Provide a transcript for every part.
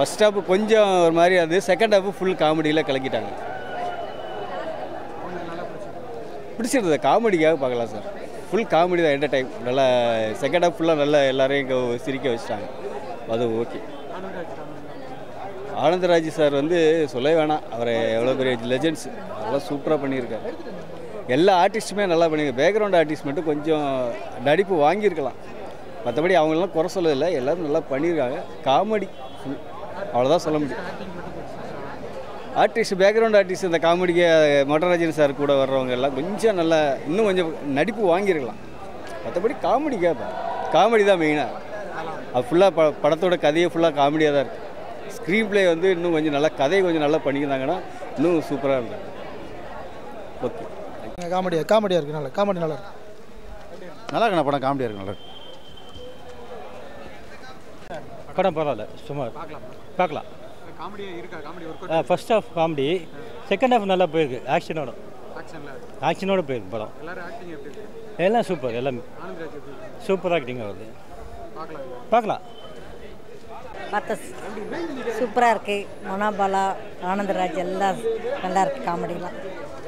first half கொஞ்சம் ஒரு மாதிரி அது செகண்ட் ஹாஃப் ஃபுல் காமெடியில் கலக்கிட்டாங்க பிடிச்சிருந்தது காமெடிக்காக பார்க்கலாம் சார் ஃபுல் காமெடி தான் என்டர்டைம் நல்லா செகண்ட் ஹாஃப் ஃபுல்லாக நல்லா எல்லாரையும் இங்கே சிரிக்க வச்சுட்டாங்க அது ஓகே ஆனந்தராஜ் சார் வந்து சொல்லவே வேணாம் அவர் எவ்வளோ பெரிய லெஜெண்ட்ஸ் அதெல்லாம் சூப்பராக பண்ணியிருக்காரு எல்லா ஆர்டிஸ்ட்டுமே நல்லா பண்ணியிருக்காங்க பேக்ரவுண்ட் ஆர்டிஸ்ட் மட்டும் கொஞ்சம் நடிப்பு வாங்கியிருக்கலாம் மற்றபடி அவங்களெலாம் குறை சொல்லதில்லை எல்லோரும் நல்லா பண்ணியிருக்காங்க காமெடி ஃபுல் அவ்வளோதான் சொல்ல முடியும் ஆர்டிஸ்ட் பேக்ரவுண்ட் ஆர்டிஸ்ட் இந்த காமெடிக்கு மொட்டராஜன் சார் கூட வர்றவங்க எல்லாம் கொஞ்சம் நல்லா இன்னும் கொஞ்சம் நடிப்பு வாங்கியிருக்கலாம் மற்றபடி காமெடி கேட்பேன் காமெடி தான் மெயினாக அது ஃபுல்லாக ப படத்தோட கதையே ஃபுல்லாக காமெடியாக தான் இருக்குது ஸ்க்ரீன் ப்ளே வந்து இன்னும் கொஞ்சம் நல்லா கதையை கொஞ்சம் நல்லா பண்ணியிருந்தாங்கன்னா இன்னும் சூப்பராக இருந்தாங்க ஓகே காமெடியாக காமெடியாக இருக்குது நல்லா காமெடி நல்லா இருக்கு நல்லா இருக்குண்ணா படம் காமெடியாக இருக்கு நல்லா இருக்கு படம் பரவாயில்ல சுமார் பார்க்கலாம் first half comedy second half நல்லா போயிருக்கு ஆக்ஷனோட ஆக்ஷனோட போயிருக்கு படம் எல்லாம் சூப்பர் எல்லாம் சூப்பர் ஆக்டிங் ஆகுது பார்க்கலாம் பார்த்த சூப்பராக இருக்கு மனோபாலா ஆனந்தராஜ் எல்லாம் நல்லா இருக்கு காமெடிலாம்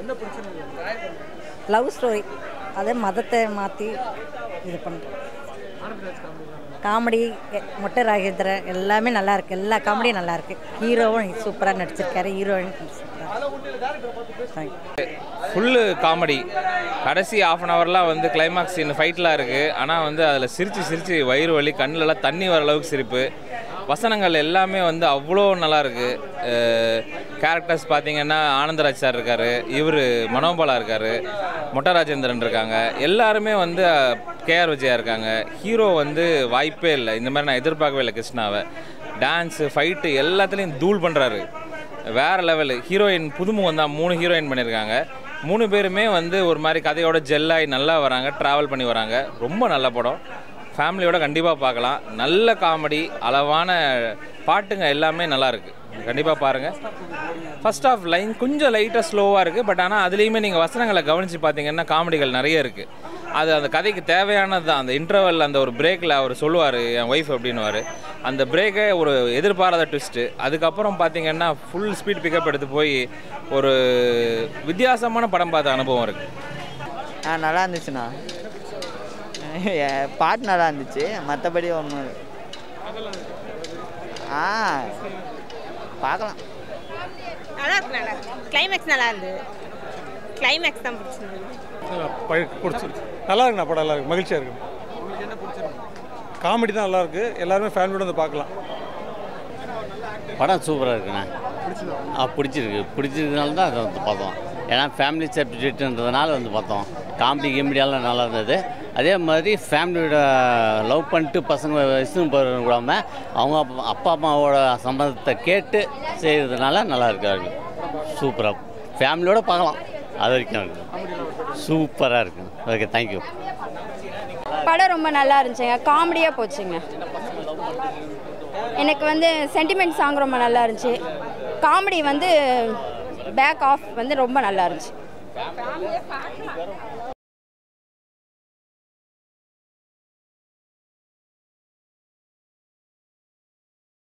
லவ் ஸ்டோரி அதே மதத்தை மாற்றி இது பண்ணுறேன் காமெடி மொட்டை ராகேந்திரன் எல்லாமே நல்லா இருக்கு எல்லா காமெடியும் நல்லா இருக்கு ஹீரோவும் சூப்பராக நடிச்சிருக்காரு ஹீரோயின் சூப்பராக ஃபுல்லு காமெடி கடைசி ஆஃப் அன் ஹவர்லாம் வந்து கிளைமாக்ஸ் சீன் ஃபைட்லாம் இருக்குது ஆனால் வந்து அதில் சிரித்து சிரித்து வயிறு வலி கண்ணிலலாம் தண்ணி வர அளவுக்கு சிரிப்பு வசனங்கள் எல்லாமே வந்து அவ்வளோ நல்லா இருக்கு கேரக்டர்ஸ் பார்த்தீங்கன்னா ஆனந்தராஜ் சார் இருக்கார் இவர் மனோபாலா இருக்கார் மொட்டராஜேந்திரன் இருக்காங்க எல்லாருமே வந்து கேஆர் விஜயா இருக்காங்க ஹீரோ வந்து வாய்ப்பே இல்லை இந்த மாதிரி நான் எதிர்பார்க்கவே இல்லை கிருஷ்ணாவை டான்ஸு ஃபைட்டு எல்லாத்துலேயும் தூள் பண்ணுறாரு வேற லெவலு ஹீரோயின் புதுமுகம் தான் மூணு ஹீரோயின் பண்ணியிருக்காங்க மூணு பேருமே வந்து ஒரு மாதிரி கதையோட ஜெல்லாகி நல்லா வராங்க ட்ராவல் பண்ணி வராங்க ரொம்ப நல்ல படம் ஃபேமிலியோட கண்டிப்பாக பார்க்கலாம் நல்ல காமெடி அளவான பாட்டுங்க எல்லாமே நல்லா இருக்கு கண்டிப்பாக பாருங்கள் ஃபர்ஸ்ட் ஆஃப் லைன் கொஞ்சம் லைட்டாக ஸ்லோவாக இருக்குது பட் ஆனால் அதுலேயுமே நீங்கள் வசனங்களை கவனித்து பார்த்தீங்கன்னா காமெடிகள் நிறைய இருக்குது அது அந்த கதைக்கு தேவையானது தான் அந்த இன்டர்வல் அந்த ஒரு பிரேக்கில் அவர் சொல்லுவார் என் ஒய்ஃப் அப்படின்னுவார் அந்த பிரேக்கே ஒரு எதிர்பாராத ட்விஸ்ட்டு அதுக்கப்புறம் பார்த்தீங்கன்னா ஃபுல் ஸ்பீட் பிக்கப் எடுத்து போய் ஒரு வித்தியாசமான படம் பார்த்த அனுபவம் இருக்குது ஆ நல்லா இருந்துச்சுண்ணா எ- பாட்டு நல்லா இருந்துச்சு மற்றபடி ஒன்றும் ஆ பார்க்கலாம் நல்லா இருக்கு நல்லா கிளைமேக்ஸ் நல்லா இருந்தது கிளைமேக்ஸ் தான் பிடிச்சிருந்தது பிடிச்சிருக்கு நல்லா இருக்குண்ணா படம் நல்லா இருக்கு மகிழ்ச்சியாக இருக்கு காமெடி தான் நல்லா இருக்கு எல்லாருமே ஃபேமிலியோட வந்து பார்க்கலாம் படம் சூப்பராக இருக்குண்ணா ஆ பிடிச்சிருக்கு பிடிச்சிருக்கனால தான் அதை வந்து பார்த்தோம் ஏன்னா ஃபேமிலி சப்ஜெக்ட்ன்றதுனால வந்து பார்த்தோம் காமெடி கிமெடியெல்லாம் நல்லா இருந்தது அதே மாதிரி ஃபேமிலியோட லவ் பண்ணிட்டு பசங்க வயசுன்னு விடாமல் அவங்க அப்பா- அப்பா அம்மாவோட சம்மதத்தை கேட்டு செய்கிறதுனால நல்லா இருக்காரு சூப்பராக ஃபேமிலியோட பார்க்கலாம் அது வரைக்கும் இருக்கு சூப்பராக இருக்கு ஓகே தேங்க்யூ படம் ரொம்ப நல்லா இருந்துச்சுங்க காமெடியாக போச்சுங்க எனக்கு வந்து சென்டிமெண்ட் சாங் ரொம்ப நல்லா இருந்துச்சு காமெடி வந்து பேக் ஆஃப் வந்து ரொம்ப நல்லா இருந்துச்சு